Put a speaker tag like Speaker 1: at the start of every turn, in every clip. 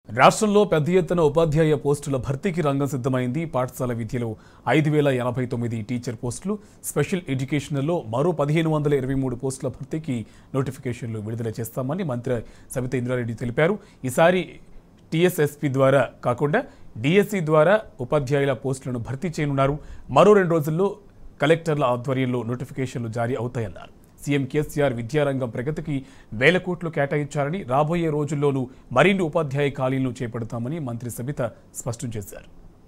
Speaker 1: రాష్ట్రంలో పెద్ద ఎత్తున ఉపాధ్యాయ పోస్టుల భర్తీకి రంగం సిద్ధమైంది పాఠశాల విద్యలో ఐదు వేల ఎనభై తొమ్మిది టీచర్ పోస్టులు స్పెషల్ ఎడ్యుకేషన్లో మరో పదిహేను వందల ఇరవై మూడు పోస్టుల భర్తీకి నోటిఫికేషన్లు విడుదల చేస్తామని మంత్రి సవిత ఇంద్రారెడ్డి తెలిపారు ఈసారి టీఎస్ఎస్పీ ద్వారా కాకుండా డిఎస్సి ద్వారా ఉపాధ్యాయుల పోస్టులను భర్తీ చేయనున్నారు మరో రెండు రోజుల్లో కలెక్టర్ల ఆధ్వర్యంలో నోటిఫికేషన్లు జారీ అవుతాయన్నారు సీఎం కేసీఆర్ విద్యారంగం ప్రగతికి వేల కోట్లు కేటాయించారని రాబోయే రోజుల్లోనూ మరిన్ని ఉపాధ్యాయ ఖాళీలను చేపడతామని మంత్రి సబిత స్పష్టం చేశారు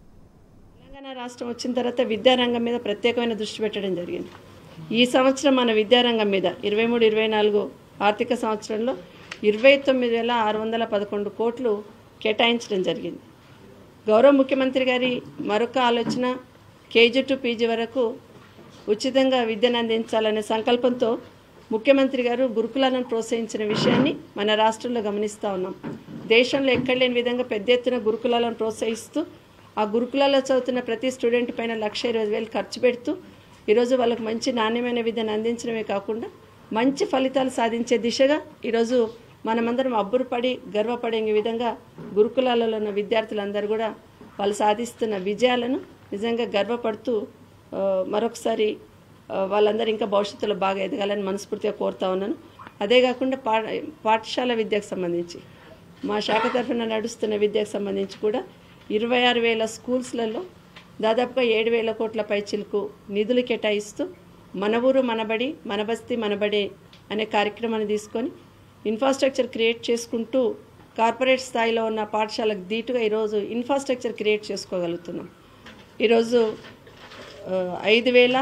Speaker 2: తెలంగాణ రాష్ట్రం వచ్చిన తర్వాత విద్యారంగం మీద ప్రత్యేకమైన దృష్టి పెట్టడం జరిగింది ఈ సంవత్సరం మన విద్యారంగం మీద ఇరవై మూడు ఇరవై నాలుగు ఆర్థిక సంవత్సరంలో ఇరవై తొమ్మిది వేల ఆరు వందల పదకొండు కోట్లు కేటాయించడం జరిగింది గౌరవ ముఖ్యమంత్రి గారి మరొక ఆలోచన కేజీ టు పీజీ వరకు ఉచితంగా విద్యను అందించాలనే సంకల్పంతో ముఖ్యమంత్రి గారు గురుకులాలను ప్రోత్సహించిన విషయాన్ని మన రాష్ట్రంలో గమనిస్తూ ఉన్నాం దేశంలో ఎక్కడ లేని విధంగా పెద్ద ఎత్తున గురుకులాలను ప్రోత్సహిస్తూ ఆ గురుకులాల్లో చదువుతున్న ప్రతి స్టూడెంట్ పైన లక్ష ఇరవై వేలు ఖర్చు పెడుతూ ఈరోజు వాళ్ళకు మంచి నాణ్యమైన విద్యను అందించడమే కాకుండా మంచి ఫలితాలు సాధించే దిశగా ఈరోజు మనమందరం అబ్బురుపడి గర్వపడే విధంగా గురుకులాలలో ఉన్న విద్యార్థులందరూ కూడా వాళ్ళు సాధిస్తున్న విజయాలను నిజంగా గర్వపడుతూ ఆ, మరొకసారి ఆ, వాళ్ళందరూ ఇంకా భవిష్యత్తులో బాగా ఎదగాలని మనస్ఫూర్తిగా కోరుతా ఉన్నాను అదే కాకుండా పా పాఠశాల విద్యకు సంబంధించి మా శాఖ తరఫున నడుస్తున్న విద్యకు సంబంధించి కూడా ఇరవై ఆరు వేల స్కూల్స్లలో దాదాపుగా ఏడు వేల కోట్ల పైచిలకు నిధులు కేటాయిస్తూ మన ఊరు మనబడి మన బస్తీ మనబడే అనే కార్యక్రమాన్ని తీసుకొని ఇన్ఫ్రాస్ట్రక్చర్ క్రియేట్ చేసుకుంటూ కార్పొరేట్ స్థాయిలో ఉన్న పాఠశాలకు ధీటుగా ఈరోజు ఇన్ఫ్రాస్ట్రక్చర్ క్రియేట్ చేసుకోగలుగుతున్నాం ఈరోజు ఆ, ఐదు వేల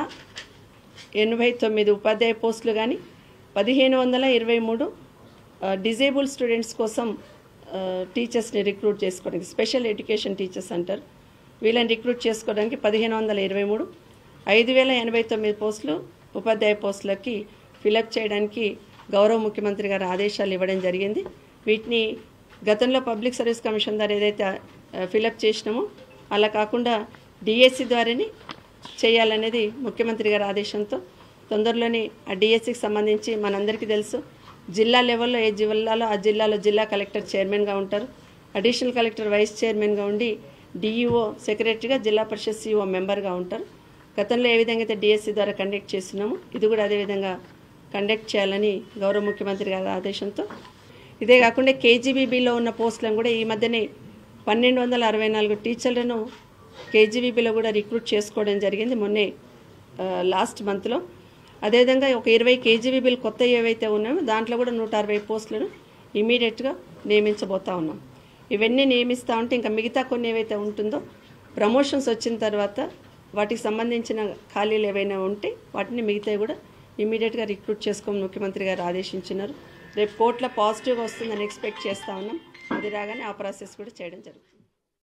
Speaker 2: ఎనభై తొమ్మిది ఉపాధ్యాయ పోస్టులు కానీ పదిహేను వందల ఇరవై మూడు డిజేబుల్ స్టూడెంట్స్ కోసం ఆ, టీచర్స్ని రిక్రూట్ చేసుకోవడానికి స్పెషల్ ఎడ్యుకేషన్ టీచర్స్ అంటారు వీళ్ళని రిక్రూట్ చేసుకోవడానికి పదిహేను వందల ఇరవై మూడు ఐదు వేల ఎనభై తొమ్మిది పోస్టులు ఉపాధ్యాయ పోస్టులకి ఫిలప్ చేయడానికి గౌరవ ముఖ్యమంత్రి గారు ఆదేశాలు ఇవ్వడం జరిగింది వీటిని గతంలో పబ్లిక్ సర్వీస్ కమిషన్ ద్వారా ఏదైతే ఫిలప్ చేసినామో అలా కాకుండా డిఎస్సి ద్వారానే చేయాలనేది ముఖ్యమంత్రి గారి ఆదేశంతో తొందరలోనే ఆ డిఎస్సికి సంబంధించి మనందరికీ తెలుసు జిల్లా లెవెల్లో ఏ జిల్లాలో ఆ జిల్లాలో జిల్లా కలెక్టర్ చైర్మన్గా ఉంటారు అడిషనల్ కలెక్టర్ వైస్ చైర్మన్గా ఉండి డిఈఓ సెక్రటరీగా జిల్లా పరిషత్ సిఇఓ మెంబర్గా ఉంటారు గతంలో ఏ విధంగా అయితే డిఎస్సి ద్వారా కండక్ట్ చేస్తున్నామో ఇది కూడా అదేవిధంగా కండక్ట్ చేయాలని గౌరవ ముఖ్యమంత్రి గారి ఆదేశంతో ఇదే కాకుండా కేజీబీబీలో ఉన్న పోస్టులను కూడా ఈ మధ్యనే పన్నెండు వందల అరవై నాలుగు టీచర్లను కేజీబీబీలో కూడా రిక్రూట్ చేసుకోవడం జరిగింది మొన్నే ఆ, లాస్ట్ మంత్లో అదేవిధంగా ఒక ఇరవై కేజీబీబీలు కొత్త ఏవైతే ఉన్నాయో దాంట్లో కూడా నూట అరవై పోస్టులను ఇమీడియట్గా నియమించబోతా ఉన్నాం ఇవన్నీ నియమిస్తూ ఉంటే ఇంకా మిగతా కొన్ని ఏవైతే ఉంటుందో ప్రమోషన్స్ వచ్చిన తర్వాత వాటికి సంబంధించిన ఖాళీలు ఏవైనా ఉంటే వాటిని మిగతావి కూడా ఇమీడియట్గా రిక్రూట్ చేసుకోమని ముఖ్యమంత్రి గారు ఆదేశించినారు రేపు కోర్టులో పాజిటివ్గా వస్తుందని ఎక్స్పెక్ట్ చేస్తా ఉన్నాం అది రాగానే ఆ ప్రాసెస్ కూడా చేయడం జరుగుతుంది